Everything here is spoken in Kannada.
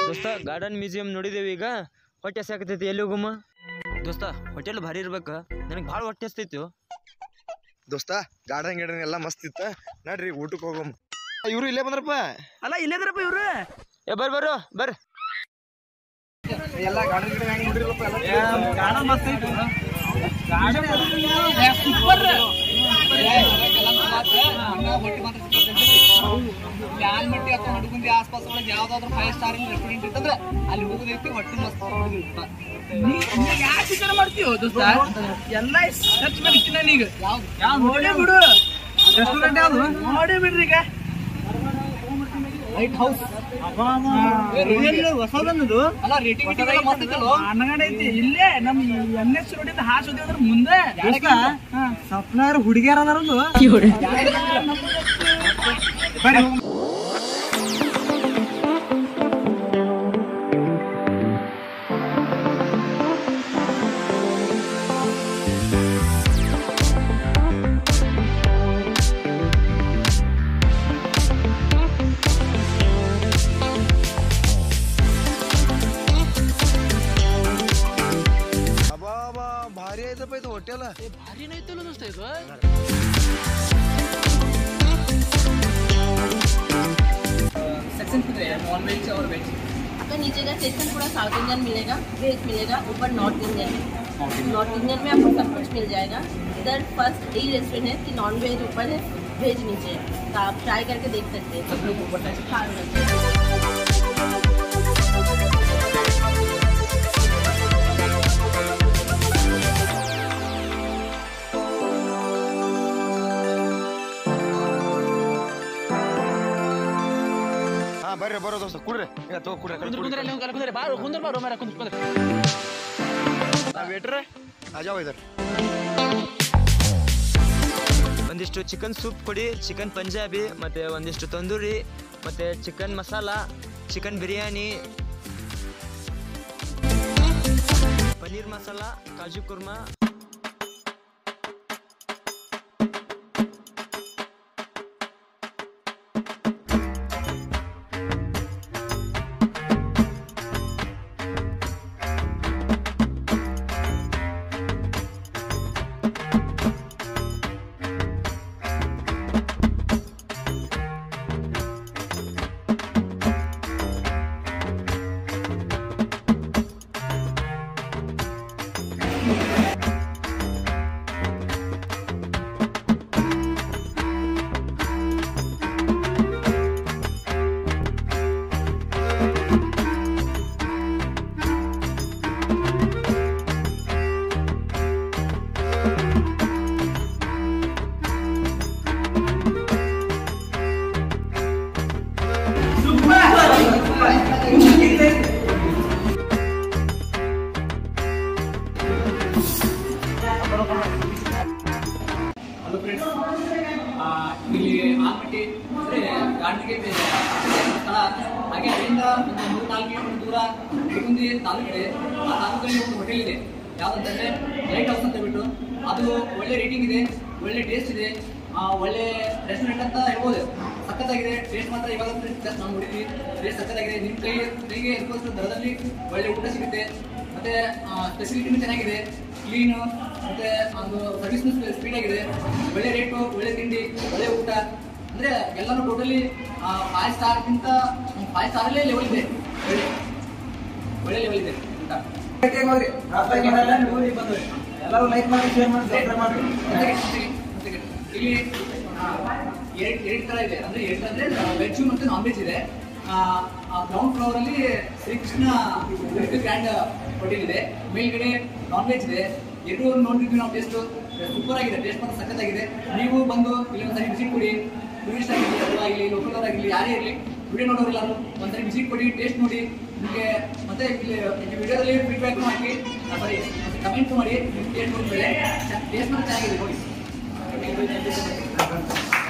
ದೋಸ್ತ ಗಾರ್ಡನ್ ಮ್ಯೂಸಿಯಂ ನೋಡಿದೇವಿ ಈಗ ಹೊಟ್ಟೆ ಸಾಕತೈತಿ ಎಲ್ಲಿ ಹೋಗಮ್ಮ ದೋಸ್ತ ಹೋಟೆಲ್ ಭಾರಿ ಇರ್ಬೇಕ ನನಗೆ ಭಾಳ ಹೊಟ್ಟೆ ಹಸ್ತೈತಿ ದೋಸ್ತ ಗಾರ್ಡನ್ ಗಿಡನ್ ಎಲ್ಲ ಮಸ್ತ್ ಇತ್ತ ನಡ್ರಿ ಊಟಕ್ಕೆ ಹೋಗಮ್ ಇವ್ರು ಇಲ್ಲೇ ಬಂದ್ರಪ್ಪ ಅಲ್ಲ ಇಲ್ಲೇದ್ರಪ್ಪ ಇವ್ರು ಏ ಬರ್ ಬರು ಬರ್ ಎಲ್ಲ ಗಾರ್ಡನ್ ಗಿಡ ಹೆಂಗ್ ನೋಡಿರಪ್ಪ ಗಾರ್ಡನ್ ಮಸ್ತ್ ಐತಿ ಸೂಪರ್ ಆಲ್ಮಟ್ಟಿ ಅಥವಾ ನಡುಗುಂದಿ ಆಸ್ಪಾಸ್ ಒಳಗೆ ಯಾವ್ದಾದ್ರು ಫೈವ್ ಸ್ಟಾರ್ ರೆಸ್ಟೋರೆಂಟ್ ಇತ್ತಂದ್ರೆ ಅಲ್ಲಿ ಹೋಗೋದೈತಿ ಹೊಟ್ಟೆ ಮಸ್ತ್ ಯಾಕೆ ವಿಚಾರ ಮಾಡ್ತೀವೋ ದೋಸ್ತ ಎಲ್ಲ ಸರ್ಚ್ ಮಾಡಿ ಇಟ್ಟಿನ ಈಗ ಯಾವ್ದು ನೋಡೇ ಬಿಡು ರೆಸ್ಟೋರೆಂಟ್ ಯಾವ್ದು ನೋಡೇ ಬಿಡ್ರಿ ಈಗ ಲೈಟ್ ಹೌಸ್ ಹೊಸದನ್ನದು ಅಲ್ಲ ರೇಟಿಂಗ್ ಮಸ್ತ್ ಐತಲ್ಲೋ ಅನ್ನಗಡೆ ಐತಿ ಇಲ್ಲೇ ನಮ್ ಎನ್ ಎಸ್ ರೋಡಿಂದ ಹಾಸ್ ಅದ್ರ ಮುಂದೆ ಸಪ್ನಾರ್ ಹುಡುಗಿಯರ ಅದಾರದು ಅಬಾಬಾ ಭಾರಿ ಐತಪ್ಪ ಇದು ಹೋಟೆಲ್ ಸೆಕ್ಷನ್ ಇದೆ ನಾನ್ ವೆಜ್ और वेज आपका नीचे का सेक्शन पूरा साउथ इंडियन मिलेगा वेज मिलेगा ऊपर नॉर्थ इंडियन नॉर्थ इंडियन में आपको सब कुछ मिल जाएगा इधर फर्स्ट यही रेस्टोरेंट है कि नॉन वेज ऊपर है वेज नीचे है तो आप ट्राई करके देख सकते हैं सब लोग ऊपर हाँ ಹಾ ಬರ್ರಿ ಬರೋ ದೋಸ್ತ ಕುಡ್ರಿ ಈಗ ತಗೋ ಕುಡ್ರಿ ಕುಂದ್ರ ಕುಂದ್ರ ಅಲ್ಲಿ ಕುಂದ್ರ ಕುಂದ್ರ ಬಾರು ಕುಂದ್ರ ಬಾರು ಮರ ಕುಂದ್ರ ಕುಂದ್ರ ವೇಟ್ರೆ ಆಜಾವ್ ಇದಾರೆ ಒಂದಿಷ್ಟು ಚಿಕನ್ ಸೂಪ್ ಕೊಡಿ ಚಿಕನ್ ಪಂಜಾಬಿ ಮತ್ತೆ ಒಂದಿಷ್ಟು ತಂದೂರಿ ಮತ್ತೆ chicken masala chicken biryani paneer masala kaju korma hello friends ಇಲ್ಲಿ ಆಲ್ಮಟ್ಟಿ ಅಂದ್ರೆ ಗಾಂಧಿಗೆ ಸ್ಥಳ ಹಾಗೆ ಅಲ್ಲಿಂದ ಒಂದು ಮೂರು ನಾಲ್ಕು ಕಿಲೋಮೀಟರ್ ದೂರ ಹುಡುಗುಂದಿ ತಾಲೂಕು ಇದೆ ಆ ತಾಲೂಕಲ್ಲಿ ಒಂದು ಹೋಟೆಲ್ ಇದೆ ಯಾವ್ದಂತಂದ್ರೆ ಲೈಟ್ ಹೌಸ್ ಅಂತ ಬಿಟ್ಟು ಅದು ಒಳ್ಳೆ ರೇಟಿಂಗ್ ಇದೆ ಒಳ್ಳೆ ಟೇಸ್ಟ್ ಇದೆ ಆ, ಒಳ್ಳೆ ರೆಸ್ಟೋರೆಂಟ್ ಅಂತ ಹೇಳ್ಬೋದು ಸಖತ್ತಾಗಿದೆ ಟೇಸ್ಟ್ ಮಾತ್ರ ಇವಾಗ ನಾವು ನೋಡಿದ್ವಿ ಟೇಸ್ಟ್ ಸಖತ್ತಾಗಿದೆ ನಿಮ್ಮ ಕೈ ಕೈಗೆ ಎದುರಿಸೋ ದರದಲ್ಲಿ ಒಳ್ಳೆ ಊಟ ಸಿಗುತ್ತೆ ಮತ್ತೆ ಫೆಸಿಲಿಟಿನೂ ಚೆನ್ನಾಗಿದೆ ಕ್ಲೀನು ಮತ್ತೆ ಒಂದು ಸರ್ವಿಸ್ನು ಸ್ಪೀಡ್ ಆಗಿದೆ ಒಳ್ಳೆ ರೇಟು ಒಳ್ಳೆ ತಿಂಡಿ ಒಳ್ಳೆ ಊಟ ಅಂದ್ರೆ ಎಲ್ಲರೂ ಟೋಟಲಿ ಫೈವ್ ಸ್ಟಾರ್ಗಿಂತ ಫೈವ್ ಸ್ಟಾರಲ್ಲೇ ಲೆವೆಲ್ ಇದೆ ಒಳ್ಳೆ ಒಳ್ಳೆ ಲೆವೆಲ್ ಇದೆ ಊಟ ಎಲ್ಲರೂ ಲೈಕ್ ಮಾಡಿ ಶೇರ್ ಮಾಡಿ ಸಬ್ಸ್ಕ್ರೈಬ್ ಮಾಡಿ ಮತ್ತೆ ಮತ್ತೆ ಮತ್ತೆ ಇಲ್ಲಿ ಎರಡು ಎರಡು ತರ ಇದೆ ಅಂದ್ರೆ ಎರಡು ಅಂದ್ರೆ ವೆಜ್ ಮತ್ತೆ ನಾನ್ ವೆಜ್ ಇದೆ ಗ್ರೌಂಡ್ ಫ್ಲೋರ್ ಅಲ್ಲಿ ಶ್ರೀಕೃಷ್ಣ ಗ್ರ್ಯಾಂಡ್ ಹೋಟೆಲ್ ಇದೆ ಮೇಲ್ಗಡೆ ನಾನ್ ವೆಜ್ ಇದೆ ಎರಡು ನೋಡಿದ್ವಿ ನಾವು ಟೇಸ್ಟ್ ಸೂಪರ್ ಆಗಿದೆ ಟೇಸ್ಟ್ ಮಾತ್ರ ಸಖತ್ತಾಗಿದೆ ನೀವು ಬಂದು ಇಲ್ಲಿ ಒಂದ್ಸರಿ ವಿಸಿಟ್ ಕೊಡಿ ಟೂರಿಸ್ಟ್ ಆಗಿರಲಿ ಅಥವಾ ಇಲ್ಲಿ ಲೋಕಲ್ ಆಗಿರಲಿ ಯಾರೇ ಇರಲಿ ವಿಡಿಯೋ ನೋಡೋರಿಲ್ಲ ಒಂದ್ಸರಿ ವಿಸಿಟ್ ಕೊಡಿ ಟೇಸ್ಟ್ ನೋಡಿ ನಿಮಗೆ ಮತ್ತೆ ಇಲ್ಲಿ ವಿಡಿಯೋದಲ್ಲಿ ಫೀಡ್ಬ್ಯಾಕ್ ಹಾಕಿ ಸಾರಿ ಕಮೆಂಟ್ ಮಾಡಿ ಟೇಸ್ಟ್ ನೋಡಿದ್ರೆ ಟೇಸ್ಟ್ ಮಾತ್ರ ಚೆನ್ನಾಗಿದೆ ನೋಡಿ